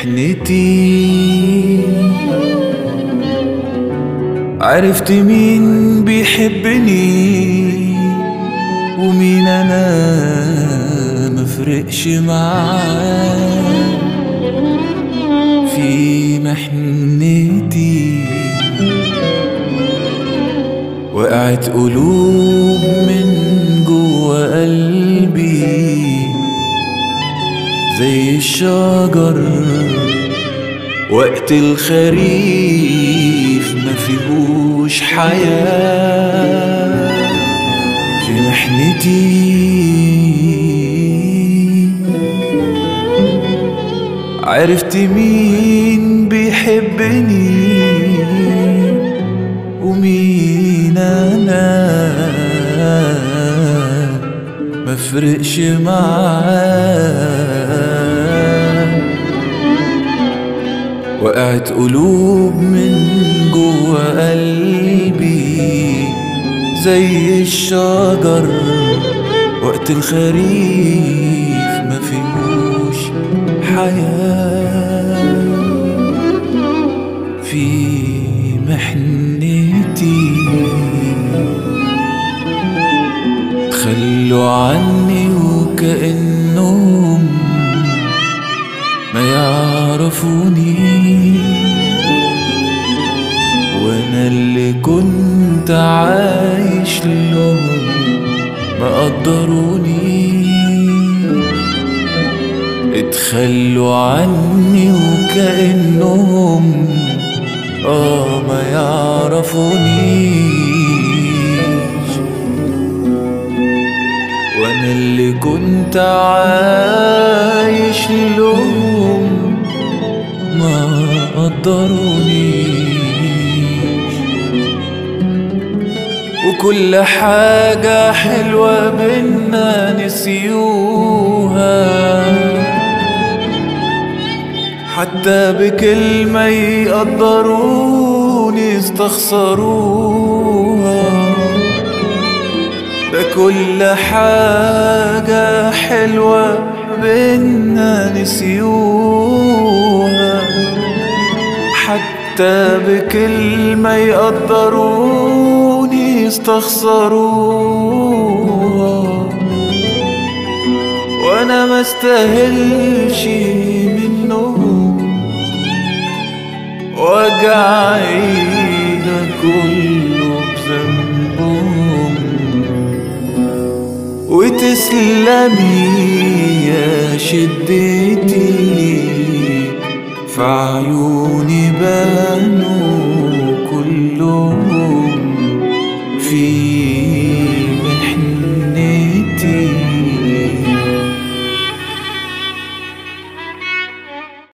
محنتي عرفت مين بيحبني ومين انا مفرقش معاه في محنتي وقعت قلوب من جوا قلبي زي الشجر وقت الخريف ما فيهوش حياة في محنتي عرفت مين بيحبني ومين انا مفرقش معاه وقعت قلوب من جوا قلبي زي الشجر وقت الخريف ما فيهوش حياة في محنتي تخلوا عني وكأنهم ما يعرفوني وانا اللي كنت عايش لهم ما قدروني اتخلوا عني وكأنهم اه ما يعرفونيش وانا اللي كنت عايش لهم ما قدرونيش وكل حاجة حلوة بينا نسيوها حتى بكلمة يقدروني استخسروها ده كل حاجة حلوة بينا نسيوها حتى بكلمة يقدروني استخسروها وانا ما استاهلش منهم وجعي ده كله بذنبهم وتسلمي يا شدتي في عيوني بانوا